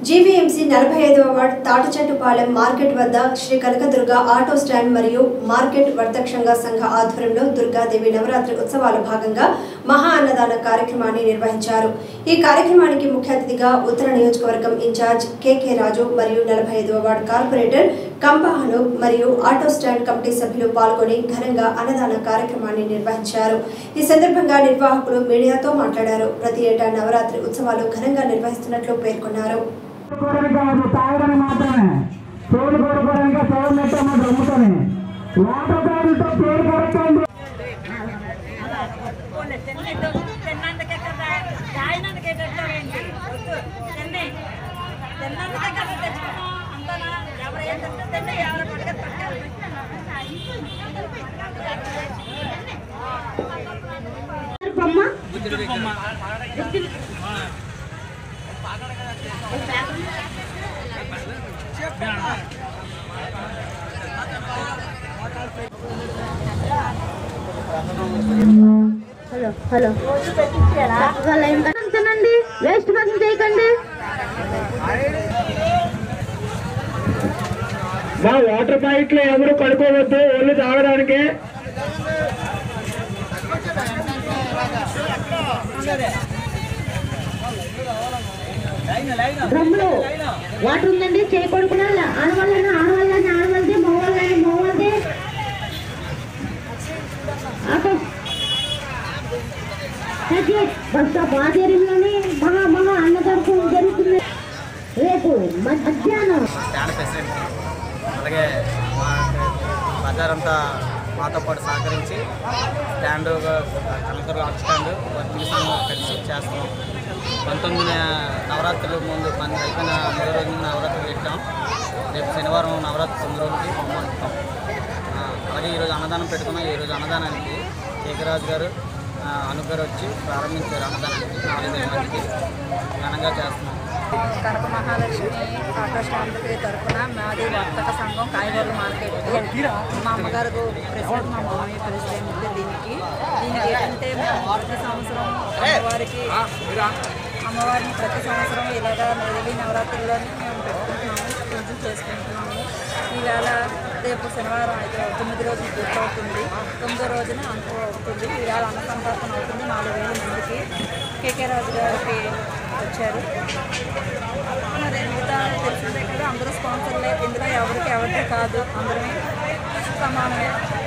GVMC నలభై ఐదవ ward Tatichettupalem market వద్ద శ్రీ కనకదుర్గ ఆటో స్టాండ్ మరియు మార్కెట్ వర్తక్షంగ సంఘ ఆధ్వర్యంలో దుర్గాదేవి నవరాత్రి ఉత్సవాల భాగంగా మహా అన్నదాన కార్యక్రమాన్ని నిర్వహించారు ఈ కార్యక్రమానికి ముఖ్య అతిథిగా ఉత్తర నియోజకవర్గం ఇన్ఛార్జ్ కెకే రాజు మరియు నలభై ఐదవ వార్డ్ కార్పొరేటర్ కంపాహను మరియు ఆటో స్టాండ్ కమిటీ సభ్యులు పాల్గొని ఘనంగా అన్నదాన కార్యక్రమాన్ని నిర్వహించారు ఈ సందర్భంగా నిర్వాహకులు మీడియాతో మాట్లాడారు ప్రతి ఏటా నవరాత్రి ఉత్సవాలు ఘనంగా నిర్వహిస్తున్నట్లు పేర్కొన్నారు కోరడానికి కాదు తాగడానికి మాత్రమే పేరు కోరుకోవడానికి సేవ నెట్టమ్మ డ్రమ్ముతోని వాటర్ ప్యాకెట్తో పేరు కరెక్ట్ తిన్నందుకే కదా తాగినందుకే తెచ్చావేంటి వద్దు తిన్నే తిన్నందుకే కదా తెచ్చుకున్నాం అంతనా ఎవరు ఏం తింటే తిండి ఎవరు పట్టుకొని పట్టుకొని హలో హలో చక్కగా లైన్ కట్టండి తినండి వేస్ట్ మాత్రం చేయకండి మా వాటర్ ప్యాకెట్లు ఎవరు పడుకోవద్దు ఓన్లీ తాగడానికి డ్రమ్ములు వాటర్ ఉందండి చేయకూడకుండా ఆడవాళ్ళని ఆడవాళ్ళని ఆడవాళ్ళది మగవాళ్ళని మగవాళ్ళది ఆటో బస్ స్టాప్ ఆధ్వర్యంలోని మహా మహా అన్నదానం జరుగుతుంది రేపు మధ్యాహ్నం స్టాండ్ ఫెసిలిటీ అలాగే మా బజార్ అంతా మాతో పాటు సహకరించి స్టాండ్ కనకర్ ఆర్ట్ స్టాండ్ వర్కింగ్ సంఘం కలిసి చేస్తాం పంతొమ్మిది నవరాత్రులు ముందు పని అయిపోయిన మూడో రోజు ముందు నవరాత్రులు పెట్టాం రేపు శనివారం నవరాత్రి తొమ్మిది రోజులకి పంపుతాం అలాగే ఈరోజు అన్నదానం పెట్టుకున్నాం ఈరోజు అన్నదానానికి కేకరాజు గారు ఆ, అనుప్ గారు వచ్చి ప్రారంభించారు అన్నదానానికి నాలుగైదు మందికి ఘనంగా చేస్తున్నాం కనక మహాలక్ష్మి ఆటో స్టాండ్కి తరఫున మాది వర్తక సంఘం కాయగూరల మార్కెట్ మా అమ్మగారు ప్రెసిడెంట్ మా మామయ్య ప్రెసిడెంట్ దీనికి దీనికి ఏంటంటే మేము ప్రతి సంవత్సరం అమ్మవారికి అమ్మవారిని ప్రతి సంవత్సరం ఇలాగా నదిలి నవరాత్రుల్లోనే మేము పెట్టుకుంటున్నాము పూజలు చేసుకుంటున్నాము ఈవేళ రేపు శనివారం అయితే తొమ్మిది రోజులు పూర్తవుతుంది తొమ్మిదో రోజున అంత అవుతుంది ఈవేళ అన్న సంతర్పణ అవుతుంది నాలుగు వేల మందికి కేకే రాజు గారికి వచ్చారు మరి మిగతా తెలిసిందే కదా అందరూ స్పాన్సర్లే ఇందులో ఎవరికి ఎవరికి కాదు అందరమే సమానమే